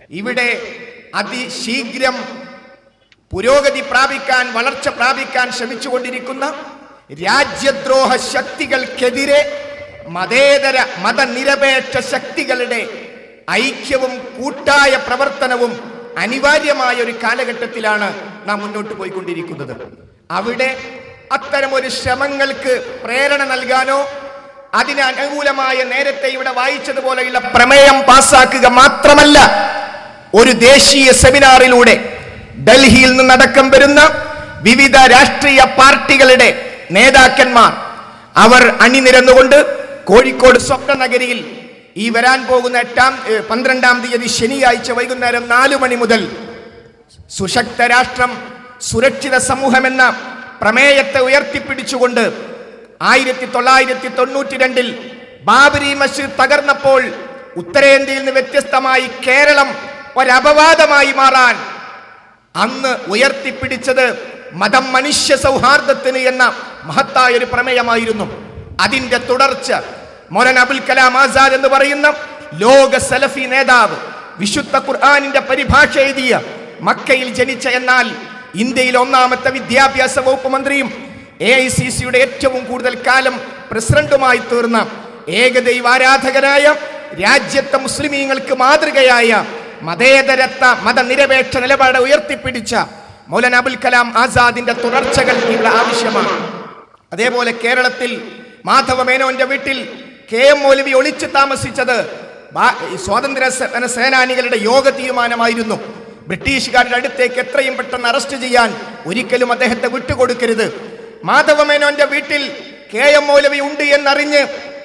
ഇവിടെ അതിശീഘ്രം പുരോഗതി പ്രാപിക്കാൻ വളർച്ച പ്രാപിക്കാൻ ശ്രമിച്ചുകൊണ്ടിരിക്കുന്ന രാജ്യദ്രോഹ ശക്തികൾക്കെതിരെ മതേതര മതനിരപേക്ഷ ശക്തികളുടെ ഐക്യവും കൂട്ടായ പ്രവർത്തനവും അനിവാര്യമായ ഒരു കാലഘട്ടത്തിലാണ് നാം മുന്നോട്ട് പോയിക്കൊണ്ടിരിക്കുന്നത് അവിടെ അത്തരം ഒരു ശ്രമങ്ങൾക്ക് പ്രേരണ നൽകാനോ അതിന് അനുകൂലമായ നേരത്തെ ഇവിടെ വായിച്ചതുപോലെയുള്ള പ്രമേയം പാസാക്കുക മാത്രമല്ല ഒരു ദേശീയ സെമിനാറിലൂടെ ഡൽഹിയിൽ നിന്നടക്കം വരുന്ന വിവിധ രാഷ്ട്രീയ പാർട്ടികളുടെ നേതാക്കന്മാർ അവർ അണിനിരന്നുകൊണ്ട് കോഴിക്കോട് സ്വപ്നനഗരിയിൽ ഈ വരാൻ പോകുന്ന എട്ടാം ഏ, പന്ത്രണ്ടാം തീയതി ശനിയാഴ്ച വൈകുന്നേരം നാലു മണി മുതൽ സുശക്ത രാഷ്ട്രം സുരക്ഷിത സമൂഹമെന്ന പ്രമേയത്തെ ഉയർത്തിപ്പിടിച്ചുകൊണ്ട് ആയിരത്തി തൊള്ളായിരത്തി തൊണ്ണൂറ്റി രണ്ടിൽ ബാബരി മസ്ജിദ് തകർന്നപ്പോൾ ഉത്തരേന്ത്യയിൽ നിന്ന് വ്യത്യസ്തമായി കേരളം ഒരപവാദമായി മാറാൻ അന്ന് ഉയർത്തിപ്പിടിച്ചത് മതം മനുഷ്യ സൗഹാർദ്ദത്തിന് എന്ന മഹത്തായ ഒരു പ്രമേയമായിരുന്നു അതിന്റെ തുടർച്ച മൊരൻ അബുൽ കലാം ആസാദ് എന്ന് പറയുന്ന ലോക സലഫി നേതാവ് വിശുദ്ധ ഖുർആാനിന്റെ പരിഭാഷ എഴുതിയ മക്കയിൽ ജനിച്ച എന്നാൽ ഇന്ത്യയിൽ ഒന്നാമത്തെ വിദ്യാഭ്യാസ വകുപ്പ് മന്ത്രിയും എ ഐ സി സിയുടെ ഏറ്റവും കൂടുതൽ കാലം പ്രസിഡന്റുമായി തീർന്ന ഏകദൈവാരാധകനായ രാജ്യത്തെ മുസ്ലിമീങ്ങൾക്ക് മാതൃകയായ മതേതരത്വ മതനിരപേക്ഷ നിലപാട് ഉയർത്തിപ്പിടിച്ച മൗലാന അബുൽ കലാം ആസാദിന്റെ തുടർച്ചകൾ ഇവിടെ ആവശ്യമാണ് അതേപോലെ കേരളത്തിൽ മാധവ മേനോന്റെ വീട്ടിൽ കെ എം മൗലവി ഒളിച്ചു താമസിച്ചത് ബാ- ഈ സ്വാതന്ത്ര്യ സേന സേനാനികളുടെ യോഗ തീരുമാനമായിരുന്നു ബ്രിട്ടീഷുകാരുടെ അടുത്തേക്ക് എത്രയും പെട്ടെന്ന് അറസ്റ്റ് ചെയ്യാൻ ഒരിക്കലും അദ്ദേഹത്തെ വിട്ടുകൊടുക്കരുത് മാധവ മേനോന്റെ വീട്ടിൽ കെ എം മൗലവി ഉണ്ട് എന്നറിഞ്ഞ്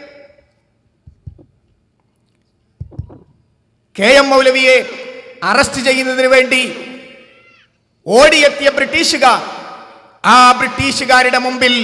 കെ എം മൗലവിയെ അറസ്റ്റ് ചെയ്യുന്നതിന് വേണ്ടി ഓടിയെത്തിയ ബ്രിട്ടീഷുകാർ ആ ബ്രിട്ടീഷുകാരുടെ മുമ്പിൽ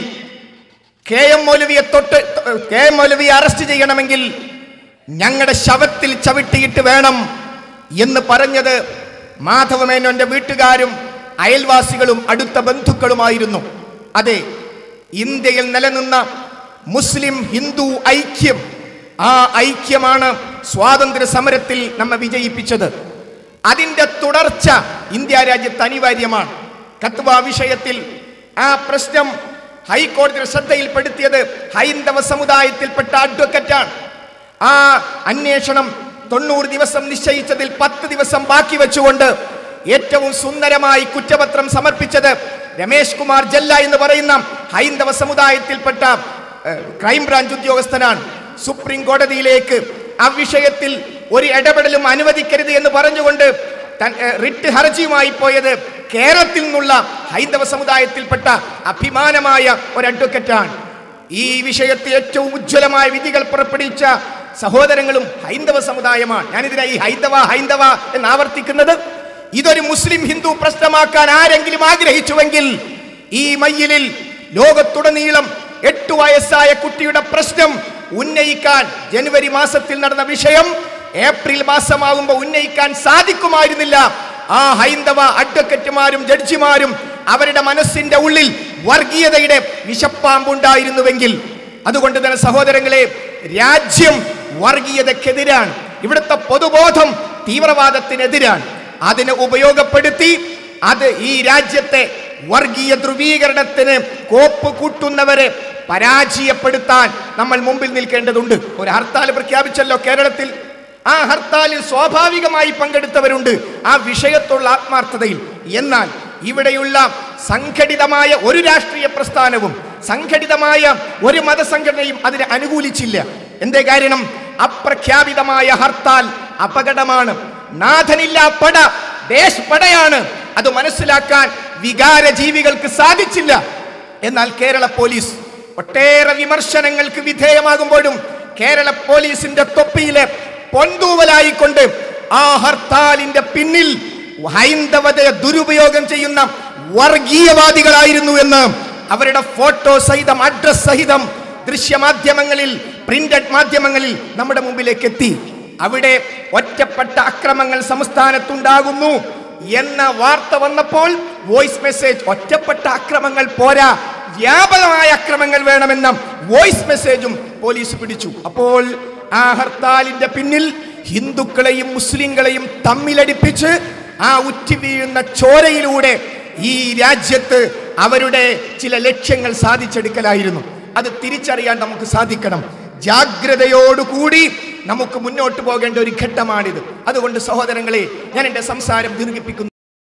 കെ എം മൗലവിയെ തൊട്ട് കെ എം മൗലവിയെ അറസ്റ്റ് ചെയ്യണമെങ്കിൽ ഞങ്ങളുടെ ശവത്തിൽ ചവിട്ടിയിട്ട് വേണം എന്ന് പറഞ്ഞത് മാധവമേനോന്റെ വീട്ടുകാരും അയൽവാസികളും അടുത്ത ബന്ധുക്കളുമായിരുന്നു അതെ ഇന്ത്യയിൽ നിലനിന്ന മുസ്ലിം ഹിന്ദു ഐക്യം ആ ഐക്യമാണ് സ്വാതന്ത്ര്യ സമരത്തിൽ നമ്മെ വിജയിപ്പിച്ചത് അതിന്റെ തുടർച്ച ഇന്ത്യ രാജ്യത്ത് അനിവാര്യമാണ് കത്വ വിഷയത്തിൽ ആ പ്രശ്നം ഹൈക്കോടതിയുടെ ശ്രദ്ധയിൽപ്പെടുത്തിയത് ഹൈന്ദവ സമുദായത്തിൽപ്പെട്ട അഡ്വക്കറ്റാണ് ആ അന്വേഷണം തൊണ്ണൂറ് ദിവസം നിശ്ചയിച്ചതിൽ പത്ത് ദിവസം ബാക്കി വെച്ചുകൊണ്ട് ഏറ്റവും സുന്ദരമായി കുറ്റപത്രം സമർപ്പിച്ചത് രമേശ് കുമാർ ജല്ല എന്ന് പറയുന്ന ഹൈന്ദവ സമുദായത്തിൽപ്പെട്ട ഏഹ്, ക്രൈംബ്രാഞ്ച് ഉദ്യോഗസ്ഥനാണ് സുപ്രീം കോടതിയിലേക്ക് ആ വിഷയത്തിൽ ഒരു ഇടപെടലും അനുവദിക്കരുത് എന്ന് പറഞ്ഞുകൊണ്ട് തൻ- ഏഹ്, റിട്ട് ഹർജിയുമായി പോയത് കേരളത്തിൽ നിന്നുള്ള ഹൈന്ദവ സമുദായത്തിൽപ്പെട്ട അഭിമാനമായ ഒരു അഡ്വക്കറ്റാണ് ഈ വിഷയത്തിൽ ഏറ്റവും ഉജ്ജ്വലമായ വിധികൾ പുറപ്പെടുവിച്ച സഹോദരങ്ങളും ഹൈന്ദവ സമുദായമാണ് ഞാനിതിനെ ഈ ഹൈന്ദവ ഹൈന്ദവ എന്ന് ആവർത്തിക്കുന്നത് ഇതൊരു മുസ്ലിം ഹിന്ദു പ്രശ്നമാക്കാൻ ആരെങ്കിലും ആഗ്രഹിച്ചുവെങ്കിൽ ഈ മയ്യിലിൽ ലോകത്തുടനീളം എട്ടു വയസ്സായ കുട്ടിയുടെ പ്രശ്നം ഉന്നയിക്കാൻ ജനുവരി മാസത്തിൽ നടന്ന വിഷയം ഏപ്രിൽ മാസമാകുമ്പോൾ ഉന്നയിക്കാൻ സാധിക്കുമായിരുന്നില്ല ആ ഹൈന്ദവ അഡ്വക്കറ്റുമാരും ജഡ്ജിമാരും അവരുടെ മനസ്സിന്റെ ഉള്ളിൽ വർഗീയതയുടെ വിഷപ്പാമ്പുണ്ടായിരുന്നുവെങ്കിൽ അതുകൊണ്ട് തന്നെ സഹോദരങ്ങളെ രാജ്യം വർഗീയതക്കെതിരാണ് ഇവിടുത്തെ പൊതുബോധം തീവ്രവാദത്തിനെതിരാണ് അതിനെ ഉപയോഗപ്പെടുത്തി അത് ഈ രാജ്യത്തെ വർഗീയ ധ്രുവീകരണത്തിന് കോപ്പ് കൂട്ടുന്നവരെ പരാജയപ്പെടുത്താൻ നമ്മൾ മുമ്പിൽ നിൽക്കേണ്ടതുണ്ട് ഒരു ഹർത്താൽ പ്രഖ്യാപിച്ചല്ലോ കേരളത്തിൽ ആ ഹർത്താലിൽ സ്വാഭാവികമായി പങ്കെടുത്തവരുണ്ട് ആ വിഷയത്തുള്ള ആത്മാർത്ഥതയിൽ എന്നാൽ ഇവിടെയുള്ള സംഘടിതമായ ഒരു രാഷ്ട്രീയ പ്രസ്ഥാനവും സംഘടിതമായ ഒരു മതസംഘടനയും അതിനെ അനുകൂലിച്ചില്ല എന്തേ കാരണം അപ്രഖ്യാപിതമായ ഹർത്താൽ അപകടമാണ് നാഥനില്ല പട ദേശ് പടയാണ് അത് മനസ്സിലാക്കാൻ വികാര ജീവികൾക്ക് സാധിച്ചില്ല എന്നാൽ കേരള പോലീസ് ഒട്ടേറെ വിമർശനങ്ങൾക്ക് വിധേയമാകുമ്പോഴും കേരള പോലീസിന്റെ തൊപ്പിയിലെ പൊന്തൂവലായിക്കൊണ്ട് ആ ഹർത്താലിന്റെ പിന്നിൽ ഹൈന്ദവതയെ ദുരുപയോഗം ചെയ്യുന്ന വർഗീയവാദികളായിരുന്നു എന്ന് അവരുടെ ഫോട്ടോ സഹിതം അഡ്രസ് സഹിതം ദൃശ്യമാധ്യമങ്ങളിൽ പ്രിന്റഡ് മാധ്യമങ്ങളിൽ നമ്മുടെ മുമ്പിലേക്ക് എത്തി അവിടെ ഒറ്റപ്പെട്ട അക്രമങ്ങൾ സംസ്ഥാനത്തുണ്ടാകുന്നു എന്ന വാർത്ത വന്നപ്പോൾ വോയിസ് മെസ്സേജ് ഒറ്റപ്പെട്ട അക്രമങ്ങൾ പോരാ വ്യാപകമായ അക്രമങ്ങൾ വേണമെന്ന വോയിസ് മെസ്സേജും പോലീസ് പിടിച്ചു അപ്പോൾ ആ ഹർത്താലിന്റെ പിന്നിൽ ഹിന്ദുക്കളെയും മുസ്ലിങ്ങളെയും തമ്മിലടിപ്പിച്ച് ആ ഉറ്റി വീഴുന്ന ചോരയിലൂടെ ഈ രാജ്യത്ത് അവരുടെ ചില ലക്ഷ്യങ്ങൾ സാധിച്ചെടുക്കലായിരുന്നു അത് തിരിച്ചറിയാൻ നമുക്ക് സാധിക്കണം ജാഗ്രതയോടുകൂടി നമുക്ക് മുന്നോട്ട് പോകേണ്ട ഒരു ഘട്ടമാണിത് അതുകൊണ്ട് സഹോദരങ്ങളെ ഞാൻ എൻ്റെ സംസാരം ദീർഘിപ്പിക്കുന്നു